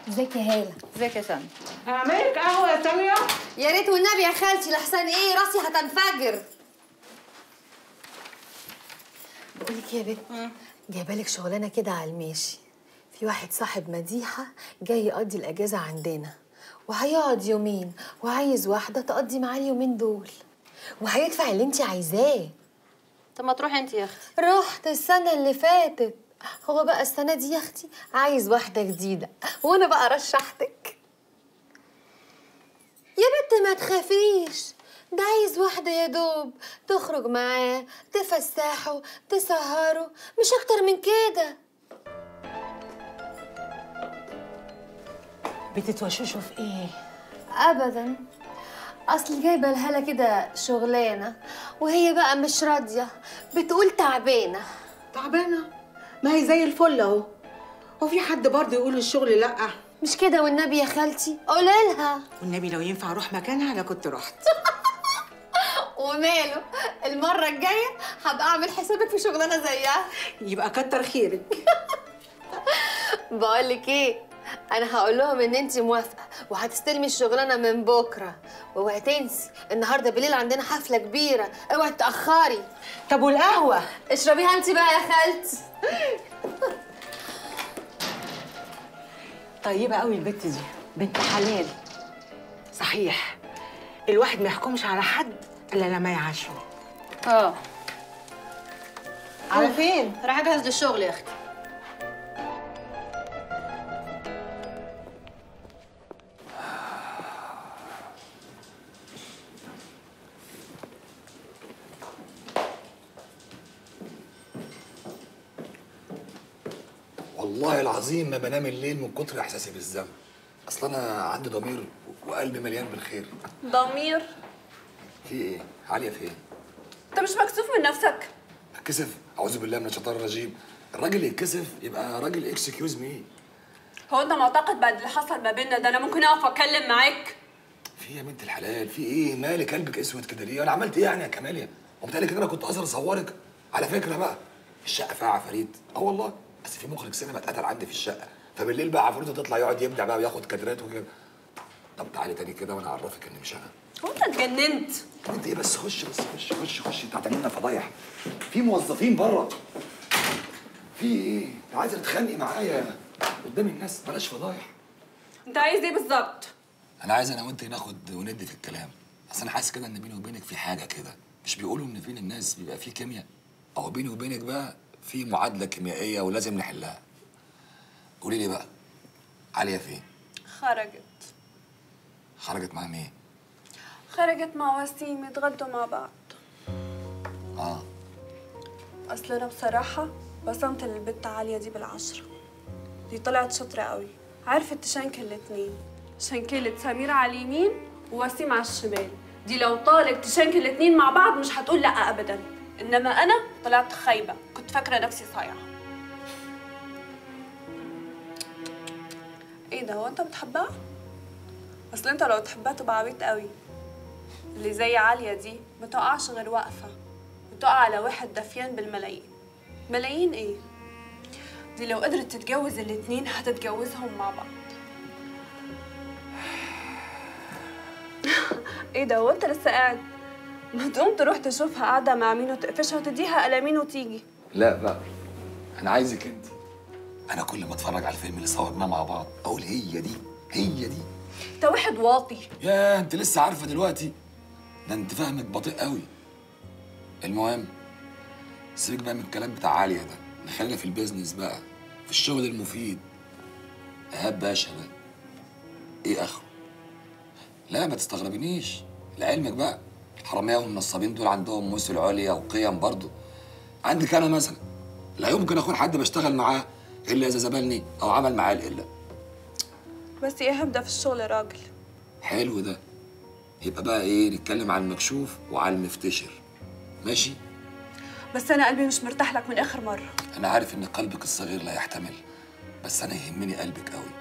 ازيك يا هاله ازيك يا سامي اعملك قهوه يا ساميه يا ريت والنبي يا خالتي لحسن ايه راسي هتنفجر بقول لك يا بنت جايبه لك شغلانه كده على الماشي في واحد صاحب مديحه جاي يقضي الاجازه عندنا وهيقعد يومين وعايز واحده تقضي معاه اليومين دول وهيدفع اللي انت عايزاه طب ما تروحي انت يا اختي رحت السنة اللي فاتت هو بقى السنة دي يا أختي عايز واحدة جديدة وأنا بقى رشحتك يا بنت ما تخافيش ده عايز واحدة يا دوب تخرج معاه تفسحه تسهره مش أكتر من كده بتتوشوشوا في ايه أبدا أصل جايبة لهالة كده شغلانة وهي بقى مش راضية بتقول تعبانة تعبانه ما هي زي الفل اهو هو في حد برضه يقول الشغل لا مش كده والنبي يا خالتي قوليلها والنبي لو ينفع اروح مكانها انا كنت رحت وماله المرة الجاية هبقى أعمل حسابك في شغلانة زيها يبقى كتر خيرك بقولك إيه أنا هقول لهم إن أنت موافقة وهتستلمي الشغلانة من بكرة واوعي تنسي النهاردة بالليل عندنا حفلة كبيرة اوعي تأخري طب والقهوه اشربيها أنت بقى يا خالتي طيبه قوي البت دي بنت حلال صحيح الواحد ما يحكمش على حد الا لما يعاشره اه على فين راح اجهز للشغل يا اختي والله العظيم ما بنام الليل من كتر احساسي بالذنب اصل انا عندي ضمير وقلبي مليان بالخير ضمير في ايه عاليه في ايه انت مش مكسوف من نفسك اتكسف اعوذ بالله من الشيطان الرجيم الراجل يتكسف يبقى راجل اكسكيوز مي هو انت معتقد بعد اللي حصل ما بيننا ده انا ممكن اقف اتكلم معاك في يا بنت الحلال في ايه مالك قلبك اسود كده ليه انا عملت ايه يعني يا كماليا هو بتهيألي كده انا كنت قصر اصورك على فكره بقى الشقه فيها عفاريت اه والله بس في مخرج سينما اتقتل عندي في الشقه فبالليل بقى عفريته تطلع يقعد يبدع بقى وياخد كادرات وكده طب تعالي تاني كده وانا اعرفك ان مش انا هو انت اتجننت طب انت ايه بس خش بس خش خش خش انت هتعملنا فضايح في موظفين بره في ايه انت عايزه تتخانقي معايا قدام الناس بلاش فضايح انت عايز ايه بالظبط انا عايز انا وانت ناخد وندي في الكلام اصل انا حاسس كده ان بيني وبينك في حاجه كده مش بيقولوا ان بين الناس بيبقى في كيمياء اهو بيني وبينك بقى في معادله كيميائيه ولازم نحلها قولي لي بقى عاليه فين خرجت خرجت مع مين خرجت مع وسيم يتغدوا مع بعض اه اصل انا بصراحه بصمت للبت عاليه دي بالعشره دي طلعت شاطره قوي عرفت تشنكل الاتنين شنكلت سميرة على اليمين ووسيم على الشمال دي لو طالت تشنكل الاتنين مع بعض مش هتقول لا ابدا انما انا طلعت خايبه كنت فاكره نفسي صايعه ايه ده هو انت بتحبها اصل انت لو تحبها تبقى عبيط قوي اللي زي عاليه دي ما تقعش غير واقفه بتقع على واحد دفيان بالملايين ملايين ايه دي لو قدرت تتجوز الاتنين هتتجوزهم مع بعض ايه ده هو انت لسه قاعد ما تقوم تروح تشوفها قاعده مع مين وتقفشها وتديها قلمين وتيجي لا بقى انا عايزك انت انا كل ما اتفرج على الفيلم اللي صورناه مع بعض اقول هي دي هي دي انت واحد واطي يا انت لسه عارفه دلوقتي ده انت فاهمك بطيء قوي المهم سيبك بقى من الكلام بتاع عالية ده نخلينا في البيزنس بقى في الشغل المفيد ايهاب باشا ده ايه اخره لا ما تستغربنيش لعلمك بقى الحرامية والنصابين دول عندهم مثل عليا وقيم برضه عندك انا مثلا لا يمكن اكون حد بشتغل معاه الا اذا زبلني او عمل معاه القله بس ايه هبدا في الشغل راجل حلو ده يبقى بقى ايه نتكلم على المكشوف وعلى المفتشر ماشي بس انا قلبي مش مرتاح لك من اخر مره انا عارف ان قلبك الصغير لا يحتمل بس انا يهمني قلبك قوي